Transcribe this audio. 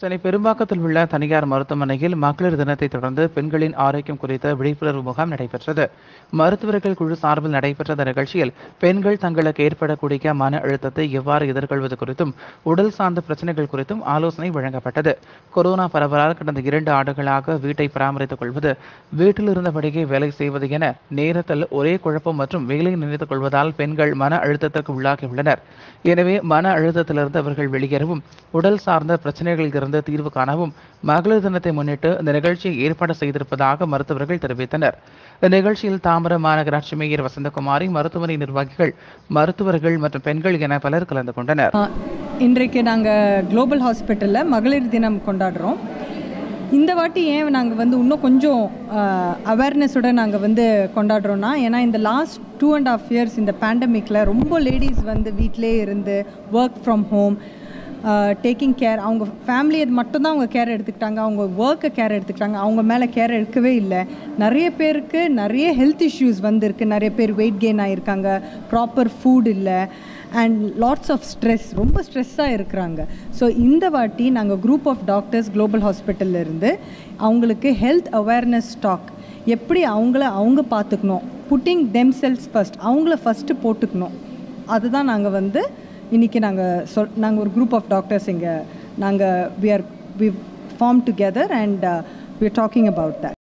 சென்னை பெரும்பாக்கத்தில் உள்ள தனியார் மருத்துவமனையில் மகளிர் தினத்தை தொடர்ந்து பெண்களின் ஆரோக்கியம் குறித்த விழிப்புணர்வு முகாம் நடைபெற்றது மருத்துவர்கள் குழு சார்பில் நடைபெற்ற இந்த நிகழ்ச்சியில் பெண்கள் தங்களுக்கு ஏற்படக்கூடிய மன அழுத்தத்தை எவ்வாறு எதிர்கொள்வது குறித்தும் உடல் சார்ந்த பிரச்சனைகள் குறித்தும் ஆலோசனை வழங்கப்பட்டது கொரோனா பரவலால் கடந்த இரண்டு ஆண்டுகளாக வீட்டை பராமரித்துக் கொள்வது வீட்டில் இருந்தபடியே வேலை செய்வது என நேரத்தில் ஒரே குழப்பம் மற்றும் வேலை நினைத்துக் கொள்வதால் பெண்கள் மன அழுத்தத்திற்கு உள்ளாகியுள்ளனர் எனவே மன அழுத்தத்திலிருந்து அவர்கள் வெளியேறவும் உடல் சார்ந்த பிரச்சனைகளில் இருந்து தீர்வு காணவும் மகளிர் தினத்தை முன்னிட்டு இந்த நிகழ்ச்சியை ஏற்பாடு செய்திருப்பதாக மருத்துவர்கள் தெரிவித்தனர் இந்நிகழ்ச்சியில் தாம்பரம் மாநகராட்சி மேயர் வசந்தகுமாரி மருத்துவமனை நிர்வாகிகள் மருத்துவர்கள் மற்றும் பெண்கள் என பலர் கலந்து கொண்டனர் ஆ, இன்றைக்கு நாங்கள் குளோபல் ஹாஸ்பிட்டலில் மகளிர் தினம் கொண்டாடுறோம் இந்த வாட்டி ஏன் நாங்கள் வந்து இன்னும் கொஞ்சம் அவேர்னஸோட நாங்கள் வந்து கொண்டாடுறோன்னா ஏன்னா இந்த last two and half years இந்த பேண்டமிக்கில் ரொம்ப லேடிஸ் வந்து வீட்டிலே இருந்து work from home taking care அவங்க ஃபேமிலியை மட்டும்தான் அவங்க கேர் எடுத்துக்கிட்டாங்க அவங்க ஒர்க்கை கேர் எடுத்துக்கிட்டாங்க அவங்க மேலே கேர் எடுக்கவே இல்லை நிறைய பேருக்கு நிறைய ஹெல்த் இஷ்யூஸ் வந்திருக்கு நிறைய பேர் வெயிட் கெயின் ஆகியிருக்காங்க ப்ராப்பர் ஃபுட் இல்லை அண்ட் லாட்ஸ் ஆஃப் ஸ்ட்ரெஸ் ரொம்ப ஸ்ட்ரெஸ்ஸாக இருக்கிறாங்க ஸோ இந்த வாட்டி நாங்கள் குரூப் ஆஃப் டாக்டர்ஸ் குளோபல் ஹாஸ்பிட்டல்ல இருந்து அவங்களுக்கு ஹெல்த் அவேர்னஸ் ஸ்டாக் எப்படி அவங்கள அவங்க பார்த்துக்கணும் புட்டிங் தெம் செல்ஸ் ஃபஸ்ட் அவங்கள ஃபஸ்ட்டு போட்டுக்கணும் அதுதான் நாங்கள் வந்து இன்றைக்கி நாங்கள் சொல் நாங்கள் ஒரு குரூப் ஆஃப் டாக்டர்ஸ் இங்கே நாங்கள் we are we form together and we are talking about that